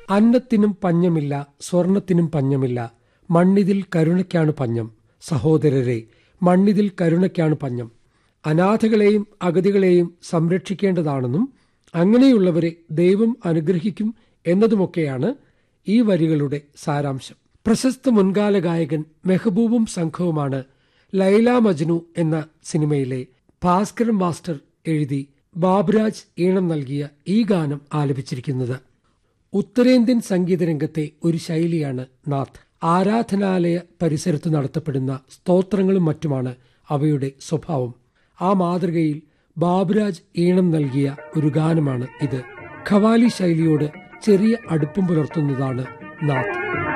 അന്നത്തിനും പഞ്ഞമില്ല സ്വർണത്തിനും പഞ്ഞമില്ല മണ്ണിതിൽ കരുണയ്ക്കാണ് പഞ്ഞം സഹോദരരെ മണ്ണിതിൽ കരുണയ്ക്കാണ് പഞ്ഞം അനാഥകളെയും അഗതികളെയും സംരക്ഷിക്കേണ്ടതാണെന്നും അങ്ങനെയുള്ളവരെ ദൈവം അനുഗ്രഹിക്കും എന്നതുമൊക്കെയാണ് ഈ വരികളുടെ സാരാംശം പ്രശസ്ത മുൻകാല ഗായകൻ മെഹബൂബും സംഘവുമാണ് ലൈല മജ്നു എന്ന സിനിമയിലെ ഭാസ്കരൻ മാസ്റ്റർ എഴുതി ബാബുരാജ് ഈണം നൽകിയ ഈ ഗാനം ആലപിച്ചിരിക്കുന്നത് ഉത്തരേന്ത്യൻ സംഗീത രംഗത്തെ ഒരു ശൈലിയാണ് നാഥ് ആരാധനാലയ പരിസരത്ത് നടത്തപ്പെടുന്ന സ്തോത്രങ്ങളും മറ്റുമാണ് അവയുടെ സ്വഭാവം ആ മാതൃകയിൽ ബാബുരാജ് ഈണം നൽകിയ ഒരു ഗാനമാണ് ഇത് ഖവാലി ശൈലിയോട് ചെറിയ അടുപ്പം പുലർത്തുന്നതാണ് നാഥ്